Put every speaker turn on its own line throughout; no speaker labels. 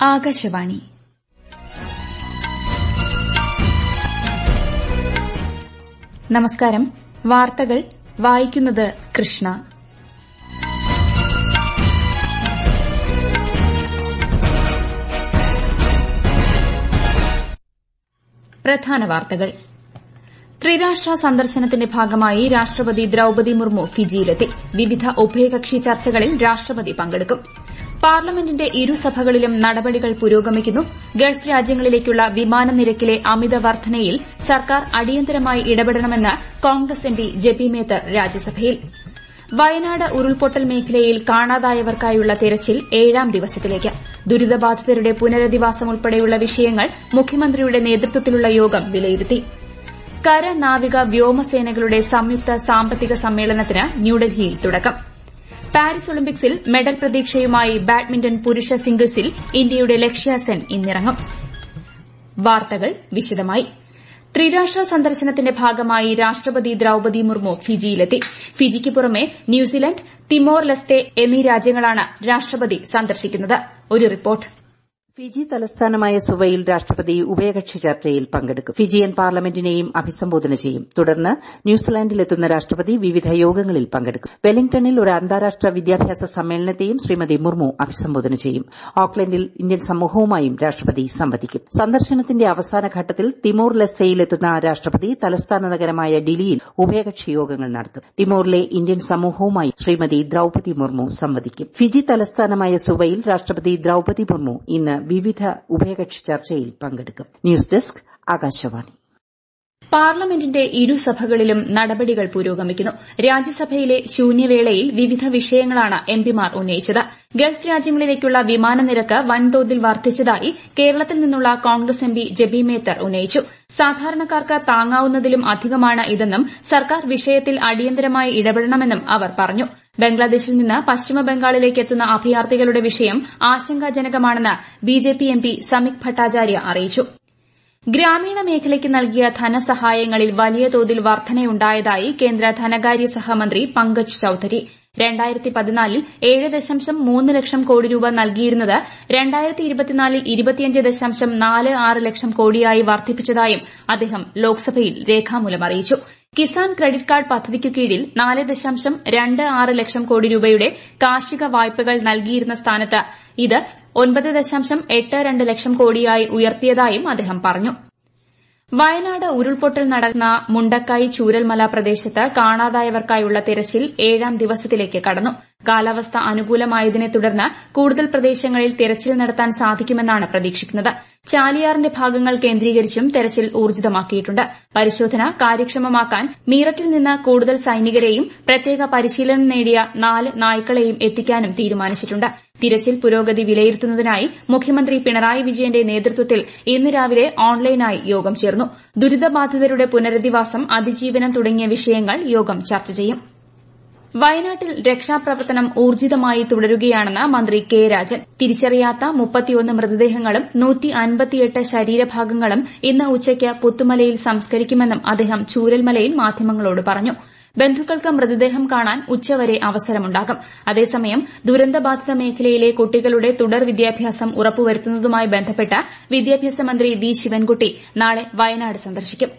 ആകാശവാണി നമസ്കാരം വാർത്തകൾ വായിക്കുന്നത് കൃഷ്ണ പ്രധാന വാർത്തകൾ ത്രിരാഷ്ട്ര സന്ദർശനത്തിന്റെ ഭാഗമായി രാഷ്ട്രപതി ദ്രൌപതി മുർമു ഫിജിയിലെത്തി വിവിധ ഉഭയകക്ഷി ചർച്ചകളിൽ രാഷ്ട്രപതി പങ്കെടുക്കും പാർലമെന്റിന്റെ ഇരുസഭകളിലും നടപടികൾ പുരോഗമിക്കുന്നു ഗൾഫ് രാജ്യങ്ങളിലേക്കുള്ള വിമാന നിരക്കിലെ അമിത വർധനയിൽ സർക്കാർ അടിയന്തരമായി ഇടപെടണമെന്ന് കോൺഗ്രസ് എംപി ജെപി മേത്തർ രാജ്യസഭയിൽ വയനാട് ഉരുൾപൊട്ടൽ മേഖലയിൽ കാണാതായവർക്കായുള്ള തെരച്ചിൽ ഏഴാം ദിവസത്തിലേക്ക് ദുരിതബാധിതരുടെ പുനരധിവാസം ഉൾപ്പെടെയുള്ള വിഷയങ്ങൾ മുഖ്യമന്ത്രിയുടെ നേതൃത്വത്തിലുള്ള യോഗം വിലയിരുത്തി കര നാവിക വ്യോമസേനകളുടെ സംയുക്ത സാമ്പത്തിക സമ്മേളനത്തിന് ന്യൂഡൽഹിയിൽ തുടക്കം പാരീസ് ഒളിമ്പിക്സിൽ മെഡൽ പ്രതീക്ഷയുമായി ബാഡ്മിന്റൺ പുരുഷ സിംഗിൾസിൽ ഇന്ത്യയുടെ ലക്ഷ്യ സെൻ ഇന്നിറങ്ങും വാർത്തകൾ വിശദമായി ത്രിരാഷ്ട്ര സന്ദർശനത്തിന്റെ ഭാഗമായി രാഷ്ട്രപതി ദ്രൌപതി മുർമു ഫിജിയിലെത്തി ഫിജിക്ക് പുറമെ ന്യൂസിലന്റ് തിമോർ ലെസ്തെ എന്നീ രാജ്യങ്ങളാണ് രാഷ്ട്രപതി സന്ദർശിക്കുന്നത് ഒരു റിപ്പോർട്ട്
ഫിജി തലസ്ഥാനമായ സുവയിൽ രാഷ്ട്രപതി ഉഭയകക്ഷി ചർച്ചയിൽ പങ്കെടുക്കും ഫിജിയൻ പാർലമെന്റിനെയും അഭിസംബോധന ചെയ്യും തുടർന്ന് ന്യൂസിലാൻഡിലെത്തുന്ന രാഷ്ട്രപതി വിവിധ യോഗങ്ങളിൽ പങ്കെടുക്കും വെല്ലിംഗ്ടണിൽ ഒരു അന്താരാഷ്ട്ര വിദ്യാഭ്യാസ സമ്മേളനത്തെയും ശ്രീമതി മുർമു അഭിസംബോധന ചെയ്യും ഓക്ലൻഡിൽ ഇന്ത്യൻ സമൂഹവുമായും രാഷ്ട്രപതി സംവദിക്കും സന്ദർശനത്തിന്റെ അവസാന ഘട്ടത്തിൽ തിമോർ ലെസ്സയിലെത്തുന്ന രാഷ്ട്രപതി തലസ്ഥാന നഗരമായ ഡിലിയിൽ ഉഭയകക്ഷി യോഗങ്ങൾ നടത്തും തിമോറിലെ ഇന്ത്യൻ സമൂഹവുമായി ശ്രീമതി ദ്രൌപതി മുർമു സംവദിക്കും ഫിജി തലസ്ഥാനമായ സുവയിൽ രാഷ്ട്രപതി ദ്രൌപതി മുർമു ഇന്ന് വിവിധ ഉഭയകക്ഷി ചർച്ചയിൽ പങ്കെടുക്കും ന്യൂസ് ഡെസ്ക് ആകാശവാണി
പാർലമെന്റിന്റെ ഇരുസഭകളിലും നടപടികൾ പുരോഗമിക്കുന്നു രാജ്യസഭയിലെ ശൂന്യവേളയിൽ വിവിധ വിഷയങ്ങളാണ് എംപിമാർ ഉന്നയിച്ചത് ഗൾഫ് രാജ്യങ്ങളിലേക്കുള്ള വിമാന നിരക്ക് വൻതോതിൽ വർദ്ധിച്ചതായി കേരളത്തിൽ നിന്നുള്ള കോൺഗ്രസ് എംപി ജെബി മേത്തർ ഉന്നയിച്ചു സാധാരണക്കാർക്ക് താങ്ങാവുന്നതിലും അധികമാണ് ഇതെന്നും സർക്കാർ വിഷയത്തിൽ അടിയന്തരമായി ഇടപെടണമെന്നും അവർ പറഞ്ഞു ബംഗ്ലാദേശിൽ നിന്ന് പശ്ചിമബംഗാളിലേക്ക് എത്തുന്ന അഭയാർത്ഥികളുടെ വിഷയം ആശങ്കാജനകമാണെന്ന് ബിജെപി എംപി സമീക് ഭട്ടാചാര്യ അറിയിച്ചു ഗ്രാമീണ മേഖലയ്ക്ക് നൽകിയ ധനസഹായങ്ങളിൽ വലിയ തോതിൽ വർധനയുണ്ടായതായി കേന്ദ്ര ധനകാര്യ സഹമന്ത്രി പങ്കജ് ചൌധരി രണ്ടായിരത്തി പതിനാലിൽ ഏഴ് ദശാംശം മൂന്ന് ലക്ഷം കോടി രൂപ നൽകിയിരുന്നത് രണ്ടായിരത്തി ഇരുപത്തിനാലിൽ ഇരുപത്തിയഞ്ച് ദശാംശം നാല് ആറ് ലക്ഷം കോടിയായി വർദ്ധിപ്പിച്ചതായും അദ്ദേഹം ലോക്സഭയിൽ രേഖാമൂലം അറിയിച്ചു കിസാൻ ക്രെഡിറ്റ് കാർഡ് പദ്ധതിക്കു കീഴിൽ നാല് ദശാംശം രണ്ട് ആറ് ലക്ഷം കോടി രൂപയുടെ കാർഷിക വായ്പകൾ നൽകിയിരുന്ന സ്ഥാനത്ത് ഇത് ഒൻപത് ദശാംശം എട്ട് രണ്ട് ലക്ഷം കോടിയായി ഉയർത്തിയതായും അദ്ദേഹം പറഞ്ഞു വയനാട് ഉരുൾപൊട്ടൽ നടന്ന മുണ്ടക്കായി ചൂരൽമല പ്രദേശത്ത് കാണാതായവർക്കായുള്ള തെരച്ചിൽ ഏഴാം ദിവസത്തിലേക്ക് കടന്നു കാലാവസ്ഥ അനുകൂലമായതിനെ തുടർന്ന് കൂടുതൽ പ്രദേശങ്ങളിൽ തെരച്ചിൽ നടത്താൻ സാധിക്കുമെന്നാണ് പ്രതീക്ഷിക്കുന്നത് ചാലിയാറിന്റെ ഭാഗങ്ങൾ കേന്ദ്രീകരിച്ചും തെരച്ചിൽ ഊർജിതമാക്കിയിട്ടുണ്ട് പരിശോധന കാര്യക്ഷമമാക്കാൻ മീററ്റിൽ നിന്ന് കൂടുതൽ സൈനികരെയും പ്രത്യേക പരിശീലനം നേടിയ നാല് നായ്ക്കളെയും എത്തിക്കാനും തീരുമാനിച്ചിട്ടുണ്ട് തിരച്ചിൽ പുരോഗതി വിലയിരുത്തുന്നതിനായി മുഖ്യമന്ത്രി പിണറായി വിജയന്റെ നേതൃത്വത്തിൽ ഇന്ന് രാവിലെ ഓൺലൈനായി യോഗം ചേർന്നു ദുരിതബാധിതരുടെ പുനരധിവാസം അതിജീവനം തുടങ്ങിയ വിഷയങ്ങൾ യോഗം ചർച്ച ചെയ്യും വയനാട്ടിൽ രക്ഷാപ്രവർത്തനം ഊർജിതമായി തുടരുകയാണെന്ന് മന്ത്രി കെ രാജൻ തിരിച്ചറിയാത്ത മുപ്പത്തിയൊന്ന് മൃതദേഹങ്ങളും നൂറ്റി അൻപത്തിയെട്ട് ശരീരഭാഗങ്ങളും ഇന്ന് ഉച്ചയ്ക്ക് പുത്തുമലയിൽ സംസ്കരിക്കുമെന്നും അദ്ദേഹം ചൂരൽമലയിൽ മാധ്യമങ്ങളോട് പറഞ്ഞു ബന്ധുക്കൾക്ക് മൃതദേഹം കാണാൻ ഉച്ചവരെ അവസരമുണ്ടാകും അതേസമയം ദുരന്തബാധിത മേഖലയിലെ കുട്ടികളുടെ തുടർ വിദ്യാഭ്യാസം ഉറപ്പുവരുത്തുന്നതുമായി ബന്ധപ്പെട്ട് വിദ്യാഭ്യാസ മന്ത്രി വി ശിവൻകുട്ടി നാളെ വയനാട് സന്ദർശിക്കും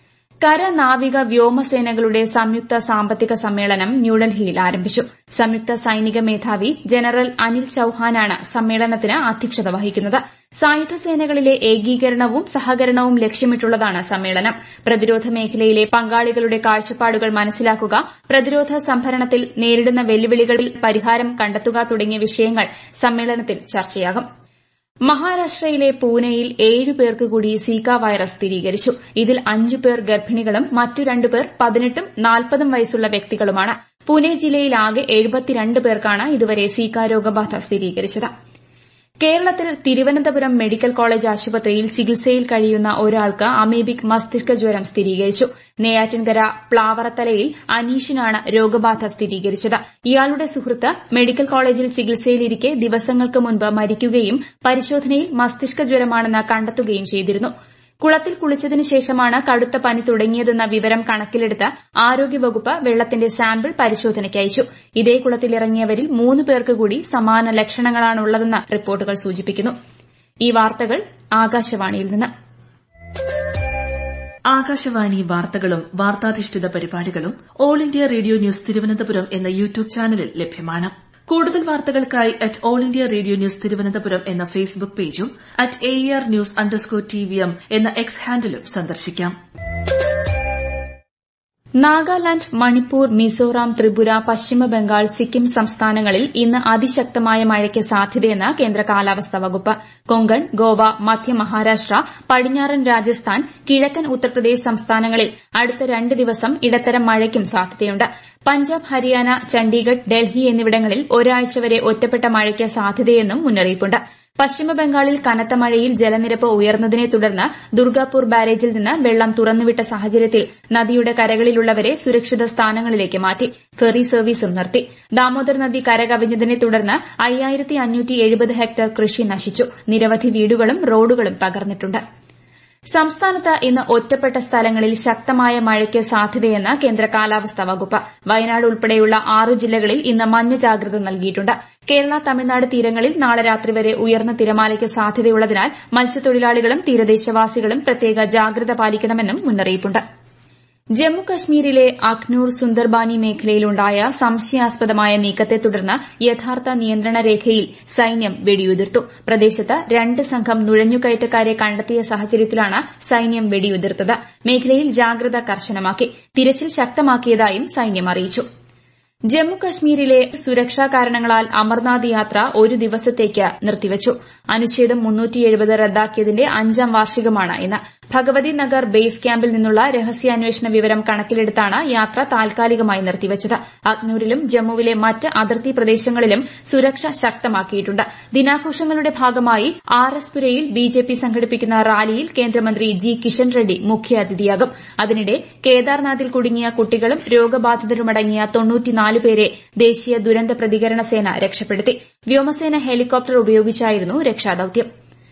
കര നാവിക വ്യോമസേനകളുടെ സംയുക്ത സാമ്പത്തിക സമ്മേളനം ന്യൂഡൽഹിയിൽ ആരംഭിച്ചു സംയുക്ത സൈനിക മേധാവി ജനറൽ അനിൽ ചൌഹാനാണ് സമ്മേളനത്തിന് അധ്യക്ഷത വഹിക്കുന്നത് സായുധ സേനകളിലെ ഏകീകരണവും സഹകരണവും ലക്ഷ്യമിട്ടുള്ളതാണ് സമ്മേളനം പ്രതിരോധ മേഖലയിലെ പങ്കാളികളുടെ കാഴ്ചപ്പാടുകൾ മനസ്സിലാക്കുക പ്രതിരോധ സംഭരണത്തിൽ നേരിടുന്ന വെല്ലുവിളികളിൽ പരിഹാരം കണ്ടെത്തുക തുടങ്ങിയ വിഷയങ്ങൾ സമ്മേളനത്തിൽ ചർച്ചയാകും മഹാരാഷ്ട്രയിലെ പൂനെയിൽ ഏഴ് പേർക്ക് കൂടി സീക്ക വൈറസ് സ്ഥിരീകരിച്ചു ഇതിൽ അഞ്ചു പേർ ഗർഭിണികളും മറ്റു രണ്ടുപേർ പതിനെട്ടും നാൽപ്പതും വയസ്സുള്ള വ്യക്തികളുമാണ് പൂനെ ജില്ലയിൽ ആകെ എഴുപത്തിരണ്ട് പേർക്കാണ് ഇതുവരെ സീക്ക രോഗബാധ സ്ഥിരീകരിച്ചത് കേരളത്തിൽ തിരുവനന്തപുരം മെഡിക്കൽ കോളേജ് ആശുപത്രിയിൽ ചികിത്സയിൽ കഴിയുന്ന ഒരാൾക്ക് അമീബിക് മസ്തിഷ്ക ജ്വരം സ്ഥിരീകരിച്ചു നെയ്യാറ്റിൻകര പ്ലാവറത്തലയിൽ അനീഷിനാണ് രോഗബാധ സ്ഥിരീകരിച്ചത് ഇയാളുടെ സുഹൃത്ത് മെഡിക്കൽ കോളേജിൽ ചികിത്സയിലിരിക്കെ ദിവസങ്ങൾക്ക് മുൻപ് മരിക്കുകയും പരിശോധനയിൽ മസ്തിഷ്ക ജ്വരമാണെന്ന് കണ്ടെത്തുകയും ചെയ്തിരുന്നു കുളത്തിൽ കുളിച്ചതിന് ശേഷമാണ് കടുത്ത പനി തുടങ്ങിയതെന്ന വിവരം കണക്കിലെടുത്ത് ആരോഗ്യവകുപ്പ് വെള്ളത്തിന്റെ സാമ്പിൾ പരിശോധനയ്ക്ക് അയച്ചു ഇതേ കുളത്തിലിറങ്ങിയവരിൽ മൂന്ന് പേർക്ക് കൂടി സമാന ലക്ഷണങ്ങളാണുള്ളതെന്ന് റിപ്പോർട്ടുകൾ സൂചിപ്പിക്കുന്നു ഈ വാർത്തകൾ ആകാശവാണിയിൽ നിന്ന്
ആകാശവാണി വാർത്തകളും വാർത്താധിഷ്ഠിത പരിപാടികളും all India radio news Thiruvananthapuram എന്ന യൂട്യൂബ് ചാനലിൽ ലഭ്യമാണ് കൂടുതൽ വാർത്തകൾക്കായി at all India radio news Thiruvananthapuram എന്ന ഫേസ്ബുക്ക് പേജും at A R news underscore T V M എന്ന എക്സ് ഹാൻഡിലും സന്ദർശിക്കാം
നാഗാലാന്റ് മണിപ്പൂർ മിസോറാം ത്രിപുര പശ്ചിമബംഗാൾ സിക്കിം സംസ്ഥാനങ്ങളിൽ ഇന്ന് അതിശക്തമായ മഴയ്ക്ക് സാധ്യതയെന്ന് കേന്ദ്ര കാലാവസ്ഥാ വകുപ്പ് കൊങ്കൺ ഗോവ മധ്യ മഹാരാഷ്ട്ര പടിഞ്ഞാറൻ രാജസ്ഥാൻ കിഴക്കൻ ഉത്തർപ്രദേശ് സംസ്ഥാനങ്ങളിൽ അടുത്ത രണ്ട് ദിവസം ഇടത്തരം മഴയ്ക്കും സാധ്യതയുണ്ട് പഞ്ചാബ് ഹരിയാന ചണ്ഡീഗഡ് ഡൽഹി എന്നിവിടങ്ങളിൽ ഒരാഴ്ച വരെ ഒറ്റപ്പെട്ട മഴയ്ക്ക് സാധ്യതയെന്നും മുന്നറിയിപ്പുണ്ട് പശ്ചിമബംഗാളിൽ കനത്ത മഴയിൽ ജലനിരപ്പ് ഉയർന്നതിനെ തുടർന്ന് ദുർഗാപൂർ ബാരേജിൽ നിന്ന് വെള്ളം തുറന്നുവിട്ട സാഹചര്യത്തിൽ നദിയുടെ കരകളിലുള്ളവരെ സുരക്ഷിത സ്ഥാനങ്ങളിലേക്ക് മാറ്റി ഫെറി സർവീസും നിർത്തി ദാമോദർ നദി കരകവിഞ്ഞതിനെ തുടർന്ന് ഹെക്ടർ കൃഷി നശിച്ചു നിരവധി വീടുകളും റോഡുകളും തകർന്നിട്ടുണ്ട് സംസ്ഥാനത്ത് ഇന്ന് ഒറ്റപ്പെട്ട സ്ഥലങ്ങളിൽ ശക്തമായ മഴയ്ക്ക് സാധ്യതയെന്ന് കേന്ദ്ര കാലാവസ്ഥാ വകുപ്പ് വയനാട് ഉൾപ്പെടെയുള്ള ആറു ജില്ലകളിൽ ഇന്ന് മഞ്ഞ ജാഗ്രത നൽകിയിട്ടുണ്ട് കേരള തമിഴ്നാട് തീരങ്ങളിൽ നാളെ രാത്രി വരെ ഉയർന്ന തിരമാലയ്ക്ക് സാധ്യതയുള്ളതിനാൽ മത്സ്യത്തൊഴിലാളികളും തീരദേശവാസികളും പ്രത്യേക ജാഗ്രത പാലിക്കണമെന്നും മുന്നറിയിപ്പുണ്ട് ജമ്മു കശ്മീരിലെ അഖ്നൂർ സുന്ദർബാനി മേഖലയിലുണ്ടായ സംശയാസ്പദമായ നീക്കത്തെ തുടർന്ന് യഥാർത്ഥ നിയന്ത്രണ രേഖയിൽ സൈന്യം വെടിയുതിർത്തു പ്രദേശത്ത് രണ്ട് സംഘം നുഴഞ്ഞുകയറ്റക്കാരെ കണ്ടെത്തിയ സാഹചര്യത്തിലാണ് സൈന്യം വെടിയുതിർത്തത് മേഖലയിൽ ജാഗ്രത കർശനമാക്കി തിരച്ചിൽ ശക്തമാക്കിയതായും സൈന്യം അറിയിച്ചു ജമ്മു കശ്മീരിലെ സുരക്ഷാ കാരണങ്ങളാൽ അമർനാഥ് യാത്ര ഒരു ദിവസത്തേക്ക് നിർത്തിവച്ചു അനുച്ഛേദം റദ്ദാക്കിയതിന്റെ അഞ്ചാം വാർഷികമാണ് ഇന്ന് ഭഗവതി നഗർ ബേസ് ക്യാമ്പിൽ നിന്നുള്ള രഹസ്യാന്വേഷണ വിവരം കണക്കിലെടുത്താണ് യാത്ര താൽക്കാലികമായി നിർത്തിവച്ചത് അഗ്നൂരിലും ജമ്മുവിലെ മറ്റ് അതിർത്തി പ്രദേശങ്ങളിലും സുരക്ഷ ശക്തമാക്കിയിട്ടുണ്ട് ദിനാഘോഷങ്ങളുടെ ഭാഗമായി ആർ എസ് പുരയിൽ ബിജെപി സംഘടിപ്പിക്കുന്ന റാലിയിൽ കേന്ദ്രമന്ത്രി ജി കിഷൻ റെഡ്ഡി മുഖ്യാതിഥിയാകും അതിനിടെ കേദാർനാഥിൽ കുടുങ്ങിയ കുട്ടികളും രോഗബാധിതരുമടങ്ങിയ തൊണ്ണൂറ്റിനാല് പേരെ ദേശീയ ദുരന്ത പ്രതികരണ സേന രക്ഷപ്പെടുത്തി വ്യോമസേന ഹെലികോപ്റ്റർ ഉപയോഗിച്ചായിരുന്നു രക്ഷാദൌത്യം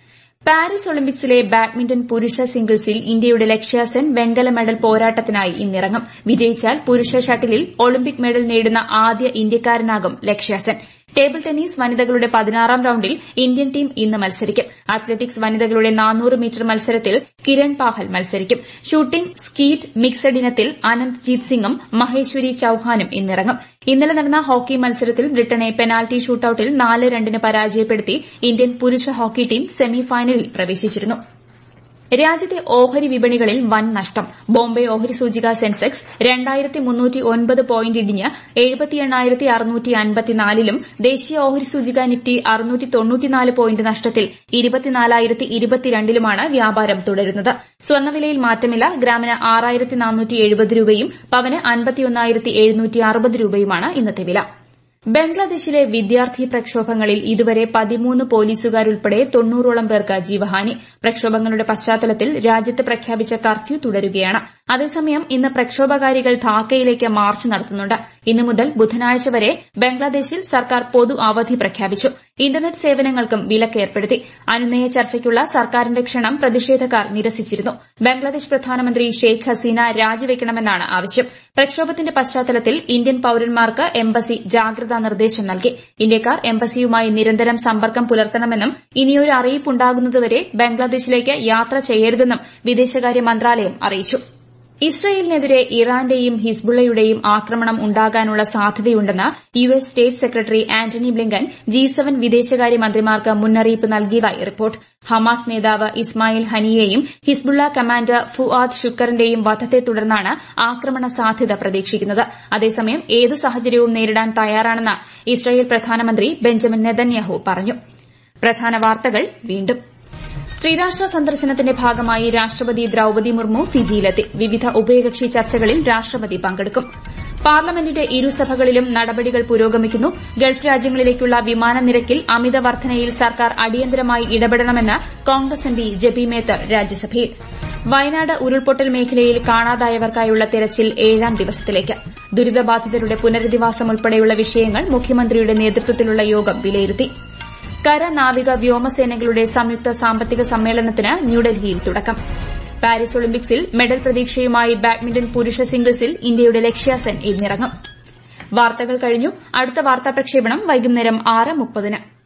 പാരീസ് ഒളിമ്പിക്സിലെ ബാഡ്മിന്റൺ പുരുഷ സിംഗിൾസിൽ ഇന്ത്യയുടെ ലക്ഷ്യ സെൻ വെങ്കല മെഡൽ പോരാട്ടത്തിനായി ഇന്നിറങ്ങും വിജയിച്ചാൽ പുരുഷ ഷട്ടിലിൽ ഒളിമ്പിക് മെഡൽ നേടുന്ന ആദ്യ ഇന്ത്യക്കാരനാകും ലക്ഷ്യ സെൻ ടേബിൾ ടെന്നീസ് വനിതകളുടെ പതിനാറാം റൌണ്ടിൽ ഇന്ത്യൻ ടീം ഇന്ന് മത്സരിക്കും അത്ലറ്റിക്സ് വനിതകളുടെ നാനൂറ് മീറ്റർ മത്സരത്തിൽ കിരൺ പാഹൽ മത്സരിക്കും ഷൂട്ടിംഗ് സ്കീറ്റ് മിക്സഡ് ഇനത്തിൽ അനന്ത് ജീത് സിംഗും മഹേശ്വരി ചൌഹാനും ഇന്നിറങ്ങും ഇന്നലെ നടന്ന ഹോക്കി മത്സരത്തിൽ ബ്രിട്ടനെ പെനാൽറ്റി ഷൂട്ടൌട്ടിൽ നാല് രണ്ടിന് പരാജയപ്പെടുത്തി ഇന്ത്യൻ പുരുഷ ഹോക്കി ടീം സെമിഫൈനലിൽ പ്രവേശിച്ചിരുന്നു രാജ്യത്തെ ഓഹരി വിപണികളിൽ വൻ നഷ്ടം ബോംബെ ഓഹരി സൂചിക സെൻസെക്സ് രണ്ടായിരത്തി മുന്നൂറ്റി ഒൻപത് പോയിന്റ് ഇടിഞ്ഞ് എഴുപത്തി എണ്ണായിരത്തി അറുന്നൂറ്റി അൻപത്തിനാലിലും ദേശീയ ഓഹരി സൂചിക നിഫ്റ്റി അറുന്നൂറ്റി തൊണ്ണൂറ്റിനാല് പോയിന്റ് നഷ്ടത്തിൽ ഇരുപത്തിനാലായിരത്തി ഇരുപത്തിരണ്ടിലുമാണ് വ്യാപാരം തുടരുന്നത് സ്വർണ്ണവിലയിൽ മാറ്റമില്ല ഗ്രാമിന് ആറായിരത്തി നാനൂറ്റി എഴുപത് രൂപയും പവന് അൻപത്തിയൊന്നായിരത്തി എഴുന്നൂറ്റി അറുപത് രൂപയുമാണ് ഇന്നത്തെ വില ബംഗ്ലാദേശിലെ വിദ്യാർത്ഥി പ്രക്ഷോഭങ്ങളിൽ ഇതുവരെ പതിമൂന്ന് പോലീസുകാരുൾപ്പെടെ തൊണ്ണൂറോളം പേർക്ക് ജീവഹാനി പ്രക്ഷോഭങ്ങളുടെ പശ്ചാത്തലത്തിൽ രാജ്യത്ത് പ്രഖ്യാപിച്ച കർഫ്യൂ തുടരുകയാണ് അതേസമയം ഇന്ന് പ്രക്ഷോഭകാരികൾ ധാക്കയിലേക്ക് മാർച്ച് നടത്തുന്നുണ്ട് ഇന്നു മുതൽ ബുധനാഴ്ച വരെ ബംഗ്ലാദേശിൽ സർക്കാർ പൊതു അവധി പ്രഖ്യാപിച്ചു ഇന്റർനെറ്റ് സേവനങ്ങൾക്കും വിലക്ക് ഏർപ്പെടുത്തി അനുനയ ചർച്ചയ്ക്കുള്ള സർക്കാരിന്റെ ക്ഷണം പ്രതിഷേധക്കാർ നിരസിച്ചിരുന്നു ബംഗ്ലാദേശ് പ്രധാനമന്ത്രി ഷെയ്ഖ് ഹസീന രാജിവെക്കണമെന്നാണ് ആവശ്യം പ്രക്ഷോഭത്തിന്റെ പശ്ചാത്തലത്തിൽ ഇന്ത്യൻ പൌരന്മാർക്ക് എംബസി ജാഗ്രതാ നിർദ്ദേശം നൽകി ഇന്ത്യക്കാർ എംബസിയുമായി നിരന്തരം സമ്പർക്കം പുലർത്തണമെന്നും ഇനിയൊരു അറിയിപ്പുണ്ടാകുന്നതുവരെ ബംഗ്ലാദേശിലേക്ക് യാത്ര ചെയ്യരുതെന്നും വിദേശകാര്യ മന്ത്രാലയം അറിയിച്ചു ഇസ്രയേലിനെതിരെ ഇറാന്റെയും ഹിസ്ബുള്ളയുടെയും ആക്രമണം ഉണ്ടാകാനുള്ള സാധ്യതയുണ്ടെന്ന് U S state secretary Antony Blinken G seven വിദേശകാര്യ മന്ത്രിമാർക്ക് മുന്നറിയിപ്പ് നൽകിയതായി റിപ്പോർട്ട് ഹമാസ് നേതാവ് ഇസ്മായിൽ ഹനിയെയും ഹിസ്ബുള്ള കമാൻഡർ ഫുആദ് ഷുക്കറിന്റെയും വധത്തെ തുടർന്നാണ് ആക്രമണ സാധ്യത പ്രതീക്ഷിക്കുന്നത് അതേസമയം ഏതു സാഹചര്യവും നേരിടാൻ തയ്യാറാണെന്ന് ഇസ്രയേൽ പ്രധാനമന്ത്രി ബെഞ്ചമിൻ നെതന്യാഹു പറഞ്ഞു പ്രധാന വാർത്തകൾ വീണ്ടും ത്രിരാഷ്ട്ര സന്ദർശനത്തിന്റെ ഭാഗമായി രാഷ്ട്രപതി ദ്രൌപതി മുർമു ഫിജിയിലെത്തി വിവിധ ഉഭയകക്ഷി ചർച്ചകളിൽ രാഷ്ട്രപതി പങ്കെടുക്കും പാർലമെന്റിന്റെ ഇരുസഭകളിലും നടപടികൾ പുരോഗമിക്കുന്നു ഗൾഫ് രാജ്യങ്ങളിലേക്കുള്ള വിമാന നിരക്കിൽ അമിത വർധനയിൽ സർക്കാർ അടിയന്തരമായി ഇടപെടണമെന്ന് കോൺഗ്രസ് എംപി ജബി മേത്തർ രാജ്യസഭയിൽ വയനാട് ഉരുൾപൊട്ടൽ മേഖലയിൽ കാണാതായവർക്കായുള്ള തെരച്ചിൽ ഏഴാം ദിവസത്തിലേക്ക് ദുരിതബാധിതരുടെ പുനരധിവാസം ഉൾപ്പെടെയുള്ള വിഷയങ്ങൾ മുഖ്യമന്ത്രിയുടെ നേതൃത്വത്തിലുള്ള യോഗം വിലയിരുത്തി കര നാവിക വ്യോമസേനകളുടെ സംയുക്ത സാമ്പത്തിക സമ്മേളനത്തിന് ന്യൂഡൽഹിയിൽ തുടക്കം പാരീസ് ഒളിമ്പിക്സിൽ മെഡൽ പ്രതീക്ഷയുമായി ബാഡ്മിന്റൺ പുരുഷ സിംഗിൾസിൽ ഇന്ത്യയുടെ ലക്ഷ്യ സെൻ ഇന്നിറങ്ങും വാർത്തകൾ കഴിഞ്ഞു അടുത്ത വാർത്താ പ്രക്ഷേപണം വൈകുന്നേരം ആറ് മുപ്പതിന്